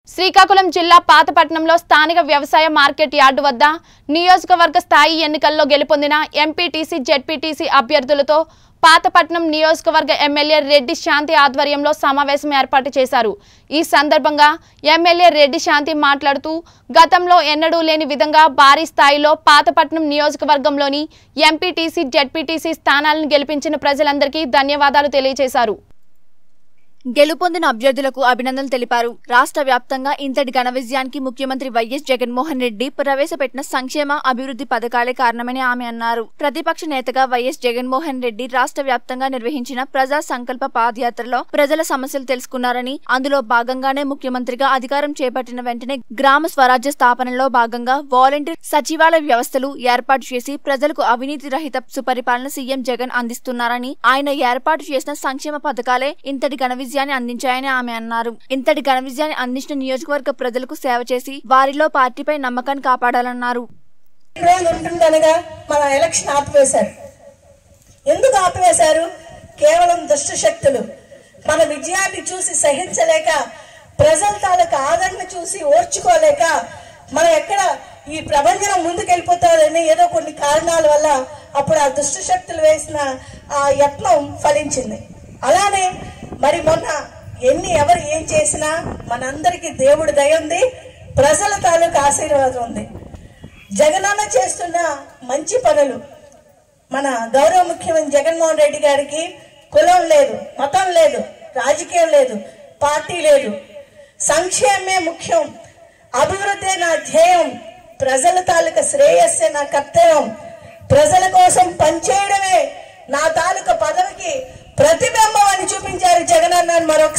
శ్రీకాకుళం జిల్లా పాతపట్నంలో స్థానిక వ్యవసాయ మార్కెట్ యార్డు వద్ద నియోజకవర్గ స్థాయి ఎన్నికల్లో గెలుపొందిన ఎంపీటీసీ జెడ్పీటీసీ అభ్యర్థులతో పాతపట్నం నియోజకవర్గ ఎమ్మెల్యే రెడ్డి శాంతి ఆధ్వర్యంలో సమావేశం ఏర్పాటు చేశారు ఈ సందర్భంగా ఎమ్మెల్యే రెడ్డి శాంతి మాట్లాడుతూ గతంలో ఎన్నడూ లేని విధంగా భారీ స్థాయిలో పాతపట్నం నియోజకవర్గంలోని ఎంపీటీసీ జెడ్పీటీసీ స్థానాలను గెలిపించిన ప్రజలందరికీ ధన్యవాదాలు తెలియజేశారు గెలుపొందిన అభ్యర్థులకు అభినందనలు తెలిపారు రాష్ట్ర వ్యాప్తంగా ఇంతటి ఘన విజయానికి ముఖ్యమంత్రి వైఎస్ జగన్మోహన్ రెడ్డి ప్రవేశపెట్టిన సంక్షేమ అభివృద్ధి పథకాలే కారణమని ఆమె అన్నారు ప్రతిపక్ష నేతగా వైఎస్ జగన్మోహన్ రెడ్డి రాష్ట్ర వ్యాప్తంగా నిర్వహించిన ప్రజా సంకల్ప పాదయాత్రలో ప్రజల సమస్యలు తెలుసుకున్నారని అందులో భాగంగానే ముఖ్యమంత్రిగా అధికారం చేపట్టిన వెంటనే గ్రామ స్వరాజ్య స్థాపనలో భాగంగా వాలంటీర్ సచివాలయ వ్యవస్థలు ఏర్పాటు చేసి ప్రజలకు అవినీతి రహిత సుపరిపాలన సీఎం జగన్ అందిస్తున్నారని ఆయన ఏర్పాటు చేసిన సంక్షేమ పథకాలే ఇంతటి ఘన విజయాన్ని అందించాయని ఆమె అన్నారు ఇంతటి ఘన విజయాన్ని అందించిన నియోజకవర్గ ప్రజలకు సేవ చేసి వారిలో పార్టీపై నమ్మకాన్ని కాపాడాలన్నారు రోజులు ఉంటుందనగా మన ఎలక్షన్ ఆపివేశారు ఎందుకు ఆపివేశారు కేవలం దుష్ట శక్తులు మన విజయాన్ని చూసి సహించలేక ప్రజల తాలూకు ఆదరణ చూసి ఓర్చుకోలేక మనం ఎక్కడ ఈ ప్రపంచం ముందుకెళ్ళిపోతారని ఏదో కొన్ని కారణాల వల్ల అప్పుడు ఆ దుష్ట శక్తులు వేసిన ఆ యత్నం ఫలించింది అలానే మరి మొన్న ఎన్ని ఎవరు ఏం చేసినా మనందరికీ దేవుడి దయ ఉంది ప్రజల తాలూకు ఆశీర్వాదం ఉంది జగనన్న చేస్తున్న మంచి పనులు మన గౌరవ ముఖ్యమంత్రి జగన్మోహన్ రెడ్డి గారికి కులం లేదు మతం లేదు రాజకీయం లేదు పార్టీ లేదు సంక్షేమమే ముఖ్యం అభివృద్ధి నా ధ్యేయం ప్రజల తాలూకా శ్రేయస్సే నా కర్తవ్యం ప్రజల కోసం పనిచేయడమే నా తాలూకా పదవికి ప్రతిబింబం అని చూపించారు జగనన్న అని మరొక